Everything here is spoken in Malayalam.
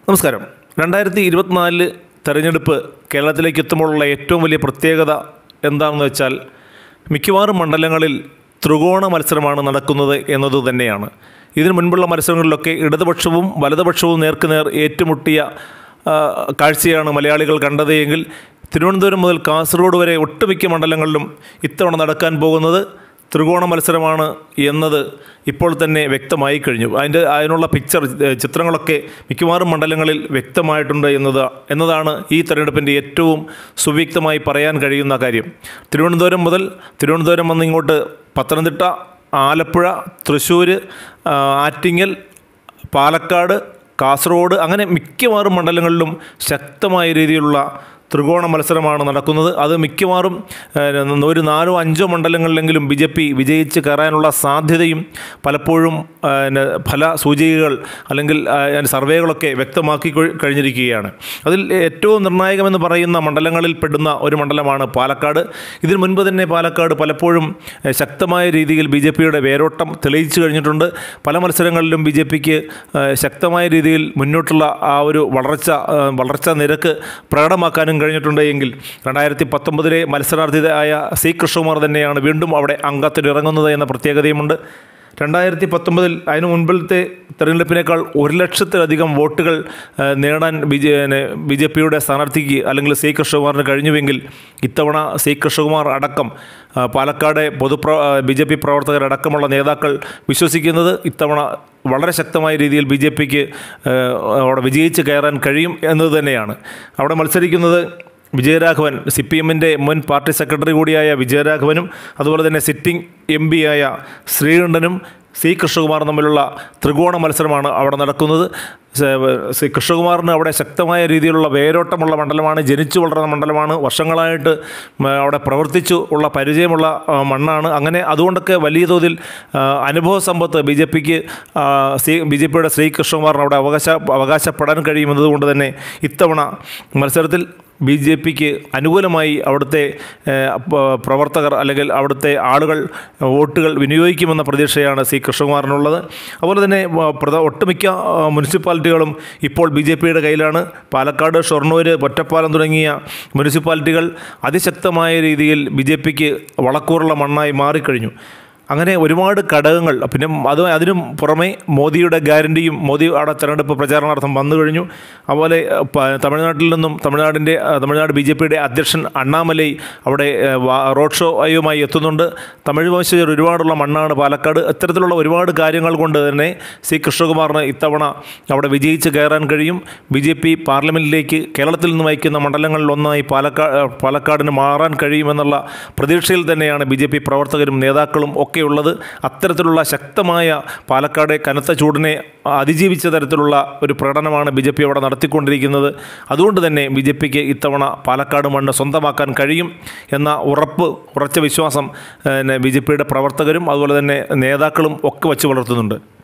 നമസ്കാരം രണ്ടായിരത്തി ഇരുപത്തിനാലില് തെരഞ്ഞെടുപ്പ് കേരളത്തിലേക്ക് എത്തുമ്പോഴുള്ള ഏറ്റവും വലിയ പ്രത്യേകത എന്താണെന്ന് വെച്ചാൽ മിക്കവാറും മണ്ഡലങ്ങളിൽ ത്രികോണ മത്സരമാണ് നടക്കുന്നത് എന്നത് തന്നെയാണ് ഇതിനു മുൻപുള്ള മത്സരങ്ങളിലൊക്കെ ഇടതുപക്ഷവും വലതുപക്ഷവും നേർക്കുനേർ ഏറ്റുമുട്ടിയ ആ, കാഴ്ചയാണ് മലയാളികൾ കണ്ടത് എങ്കിൽ തിരുവനന്തപുരം മുതൽ കാസർഗോഡ് വരെ ഒട്ടുമിക്ക മണ്ഡലങ്ങളിലും ഇത്തവണ നടക്കാൻ പോകുന്നത് ത്രികോണ മത്സരമാണ് എന്നത് ഇപ്പോൾ തന്നെ വ്യക്തമായി കഴിഞ്ഞു അതിൻ്റെ അതിനുള്ള പിക്ചർ ഏ, ചിത്രങ്ങളൊക്കെ മിക്കവാറും മണ്ഡലങ്ങളിൽ വ്യക്തമായിട്ടുണ്ട് എന്നത് എന്നതാണ് ഈ തെരഞ്ഞെടുപ്പിൻ്റെ ഏറ്റവും സുവ്യക്തമായി പറയാൻ കഴിയുന്ന കാര്യം തിരുവനന്തപുരം മുതൽ തിരുവനന്തപുരം വന്ന് ഇങ്ങോട്ട് പത്തനംതിട്ട ആലപ്പുഴ തൃശ്ശൂർ ആ, ആറ്റിങ്ങൽ പാലക്കാട് കാസർഗോഡ് അങ്ങനെ മിക്കവാറും മണ്ഡലങ്ങളിലും ശക്തമായ രീതിയിലുള്ള ത്രികോണ മത്സരമാണ് നടക്കുന്നത് അത് മിക്കവാറും ഏഹ്, ഒരു നാലോ അഞ്ചോ മണ്ഡലങ്ങളിലെങ്കിലും ബി ജെ പി വിജയിച്ച് കയറാനുള്ള സാധ്യതയും പലപ്പോഴും ഏഹ്, ഫല സൂചികകൾ അല്ലെങ്കിൽ ഏഹ്, സർവേകളൊക്കെ വ്യക്തമാക്കി കഴി- കഴിഞ്ഞിരിക്കുകയാണ് അതിൽ ഏറ്റവും നിർണായകമെന്ന് പറയുന്ന മണ്ഡലങ്ങളിൽ പെടുന്ന ഒരു മണ്ഡലമാണ് പാലക്കാട് ഇതിനു മുൻപ് തന്നെ പാലക്കാട് പലപ്പോഴും ഏഹ്, ശക്തമായ രീതിയിൽ ബി ജെ പിയുടെ വേരോട്ടം തെളിയിച്ചു കഴിഞ്ഞിട്ടുണ്ട് പല മത്സരങ്ങളിലും ബി ജെ പിക്ക് ശക്തമായ രീതിയിൽ മുന്നോട്ടുള്ള ആ ഒരു വളർച്ച ഏഹ്, വളർച്ചാ നിരക്ക് പ്രകടമാക്കാനും കഴിഞ്ഞിട്ടുണ്ട് എങ്കിൽ രണ്ടായിരത്തി പത്തൊമ്പതിലെ മത്സരാർത്ഥിയായ സി കൃഷ്ണകുമാർ തന്നെയാണ് വീണ്ടും അവിടെ അംഗത്തിൽ ഇറങ്ങുന്നത് എന്ന പ്രത്യേകതയുമുണ്ട് രണ്ടായിരത്തി പത്തൊമ്പതിൽ അതിനു മുൻപിലത്തെ തെരഞ്ഞെടുപ്പിനേക്കാൾ ഒരു ലക്ഷത്തിലധികം വോട്ടുകൾ ഏഹ്, നേടാൻ ബി ജെ ബി ജെ പിയുടെ സ്ഥാനാർത്ഥിക്ക് അല്ലെങ്കിൽ സി കൃഷ്ണകുമാറിന് കഴിഞ്ഞുവെങ്കിൽ ഇത്തവണ സി കൃഷ്ണകുമാർ അടക്കം ആ, പാലക്കാട് പൊതുപ്ര ബി ജെ പി പ്രവർത്തകരടക്കമുള്ള നേതാക്കൾ വിശ്വസിക്കുന്നത് ഇത്തവണ വളരെ ശക്തമായ രീതിയിൽ ബി ജെ പിക്ക് അവിടെ വിജയിച്ച് കയറാൻ കഴിയും എന്നത് തന്നെയാണ് അവിടെ മത്സരിക്കുന്നത് വിജയരാഘവൻ സി പി എമ്മിൻ്റെ മുൻ പാർട്ടി സെക്രട്ടറി കൂടിയായ വിജയരാഘവനും അതുപോലെ തന്നെ സിറ്റിംഗ് എം ആയ ശ്രീകണ്ഠനും സി കൃഷ്ണകുമാറും തമ്മിലുള്ള ത്രികോണ മത്സരമാണ് അവിടെ നടക്കുന്നത് സ- സി കൃഷ്ണകുമാറിന് അവിടെ ശക്തമായ രീതിയിലുള്ള വേരോട്ടമുള്ള മണ്ഡലമാണ് ജനിച്ചു വളർന്ന മണ്ഡലമാണ് വർഷങ്ങളായിട്ട് മ, അവിടെ പ്രവർത്തിച്ചു ഉള്ള പരിചയമുള്ള ആ, മണ്ണാണ് അങ്ങനെ അതുകൊണ്ടൊക്കെ വലിയ തോതിൽ ആ, അനുഭവ സമ്പത്ത് ബി ജെ പിക്ക് സി ബി ജെ പിയുടെ ശ്രീ കൃഷ്ണകുമാറിന് അവിടെ അവകാശ അവകാശപ്പെടാൻ കഴിയുമെന്നതുകൊണ്ട് തന്നെ ഇത്തവണ മത്സരത്തിൽ ബി ജെ പിക്ക് അനുകൂലമായി അവിടുത്തെ ഏഹ്, പ- പ്രവർത്തകർ അല്ലെങ്കിൽ അവിടുത്തെ ആളുകൾ വോട്ടുകൾ വിനിയോഗിക്കുമെന്ന പ്രതീക്ഷയാണ് സി കൃഷ്ണകുമാറിനുള്ളത് അതുപോലെ തന്നെ വ- പ്രധ- ഒട്ടുമിക്ക ആ, മുനിസിപ്പാലിറ്റികളും ഇപ്പോൾ ബി ജെ പിയുടെ കയ്യിലാണ് പാലക്കാട് ഷൊർണൂർ ഒറ്റപ്പാലം തുടങ്ങിയ മുനിസിപ്പാലിറ്റികൾ അതിശക്തമായ രീതിയിൽ ബി ജെ പിക്ക് വളക്കൂറുള്ള മണ്ണായി മാറിക്കഴിഞ്ഞു അങ്ങനെ ഒരുപാട് ഘടകങ്ങൾ പിന്നെ അത് അതിനും പുറമെ മോദിയുടെ ഗ്യാരണ്ടിയും മോദി അവിടെ തെരഞ്ഞെടുപ്പ് പ്രചാരണാർത്ഥം വന്നു കഴിഞ്ഞു അതുപോലെ പ- തമിഴ്നാട്ടിൽ നിന്നും തമിഴ്നാടിൻ്റെ ആ, തമിഴ്നാട് ബി ജെ പിയുടെ അധ്യക്ഷൻ അണ്ണാമലൈ അവിടെ ഏ, വാ- റോഡ് ഷോയുമായി എത്തുന്നുണ്ട് തമിഴ് വംശജർ ഒരുപാടുള്ള മണ്ണാണ് പാലക്കാട് ഇത്തരത്തിലുള്ള ഒരുപാട് കാര്യങ്ങൾ കൊണ്ട് തന്നെ സി കൃഷ്ണകുമാറിന് ഇത്തവണ അവിടെ വിജയിച്ച് കയറാൻ കഴിയും ബി ജെ പി പാർലമെൻറ്റിലേക്ക് കേരളത്തിൽ നിന്ന് വഹിക്കുന്ന മണ്ഡലങ്ങളിൽ ഒന്നായി പാലക്കാട് പാലക്കാടിന് മാറാൻ കഴിയുമെന്നുള്ള പ്രതീക്ഷയിൽ തന്നെയാണ് ബി ജെ പി പ്രവർത്തകരും നേതാക്കളും ഒക്കെയുള്ളത് അത്തരത്തിലുള്ള ശക്തമായ പാലക്കാട് കനത്ത ചൂടിനെ അതിജീവിച്ച തരത്തിലുള്ള ഒരു പ്രകടനമാണ് ബി ജെ പി അവിടെ നടത്തിക്കൊണ്ടിരിക്കുന്നത് അതുകൊണ്ട് തന്നെ ബി ജെ പിക്ക് ഇത്തവണ പാലക്കാട് മണ്ണ് സ്വന്തമാക്കാൻ കഴിയും എന്ന ഉറപ്പ് ഉറച്ച വിശ്വാസം ബി ജെ പിയുടെ പ്രവർത്തകരും അതുപോലെ തന്നെ നേതാക്കളും ഒക്കെ വച്ച് പുലർത്തുന്നുണ്ട്